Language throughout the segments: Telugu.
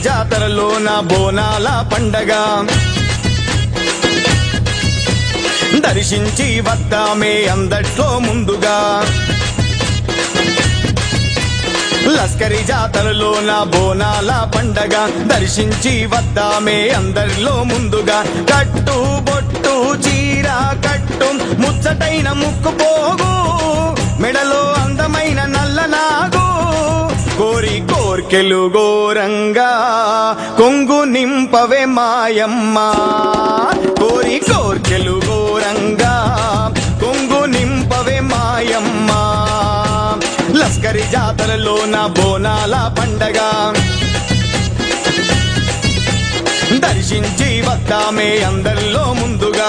జాతరలోన బోనాల పండగ దర్శించి వద్దామే అందట్లో ముందుగా లస్కరి జాతరలోన బోనాల పండగ దర్శించి వద్దామే అందరిలో ముందుగా కట్టు బొట్టు చీర కట్టు ముచ్చటైన ముక్కు పోగు మెడలో అందమైన నల్ల నాగు కోరి కోర్కెలు గోరంగా కొంగు నింపవే మాయమ్మ కోరి కోర్కెలు గోరంగా కొంగు నింపవే మాయమ్మ లస్కరి జాతరలోన బోనాల పండగ దర్శించి వద్దామే అందరిలో ముందుగా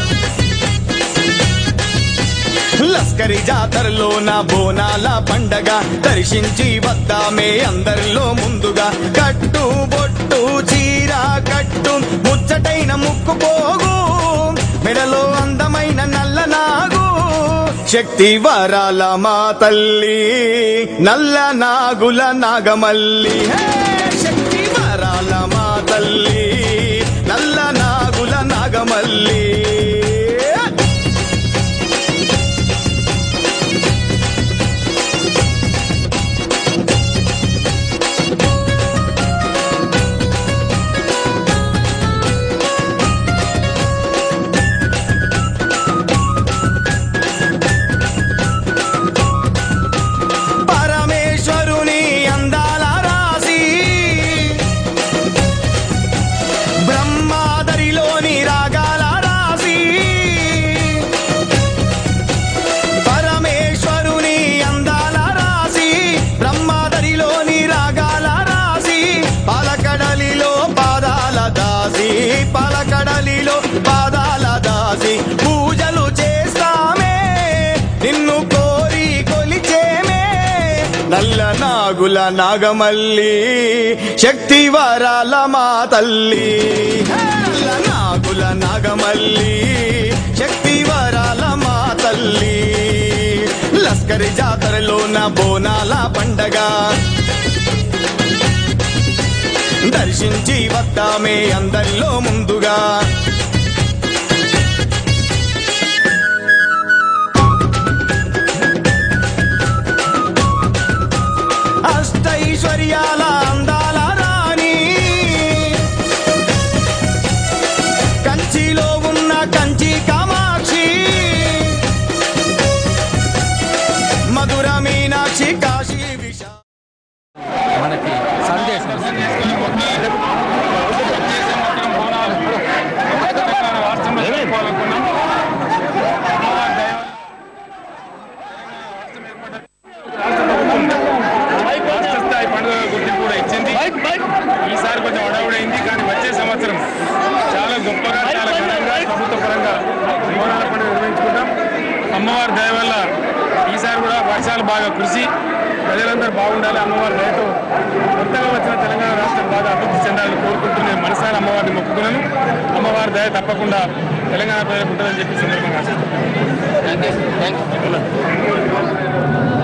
లస్కరి జాతరలోన బోనాల పండగ దర్శించి వద్దామే అందరిలో ముందుగా కట్టు బొట్టు చీర కట్టు ముచ్చటైన ముక్కు పోగు మెడలో అందమైన నల్ల నాగు శక్తి వరాల మా తల్లి నల్ల నాగుల నాగమల్లి హే! శక్తి వరాల మా తల్లి నల్ల నాగుల నాగమల్లి పరమేశ్వరుని అందాల రాసి బ్రహ్మాదరిలోని రాగాల రాసి పరమేశ్వరుని అందాల రాసి బ్రహ్మాదరిలోని రాగాల రాసి పాలకడలిలో పాదాల దాసి పాలకడలిలో పాదాల దాసి పూజలు చేస్తామే నిన్ను కోరి కొలిచేమే నల్ల నాగుల నాగమల్లి శక్తి వరాల మా తల్లి నల్ల నాగుల నాగమల్లి శక్తి వరాల మా తల్లి లస్కరి జాతరలోన బోనాల పండగ దర్శించి వద్దామే అందరిలో ముందుగా అష్టైశ్వర్యాల అందాల రాణి కంచిలో ఉన్న కంచి కామాక్షి మధుర మీనాక్షి కాశీ విశా మనకి సందేశం ఇస్తుంది. రాష్ట్ర స్థాయి పండుగ గుర్తింపు కూడా ఇచ్చింది ఈసారి కొంచెం అడవుడైంది కానీ వచ్చే సంవత్సరం చాలా గొప్పగా చాలా ఘనంగా ప్రభుత్వ పరంగా బోనాల పండుగ నిర్వహించుకుంటాం అమ్మవారి దయ వల్ల ఈసారి కూడా వర్షాలు బాగా కురిసి ప్రజలందరూ బాగుండాలి అమ్మవారి దయతో కొత్తగా వచ్చిన తెలంగాణ రాష్ట్రం బాగా అభివృద్ధి చెందాలని కోరుకుంటూ నేను మనసారి అమ్మవారిని మొక్కుకున్నాను అమ్మవారి దయ తప్పకుండా తెలంగాణ ప్రజలకు ఉంటుందని చెప్పి సందర్భంగా ఆశిస్తున్నాను.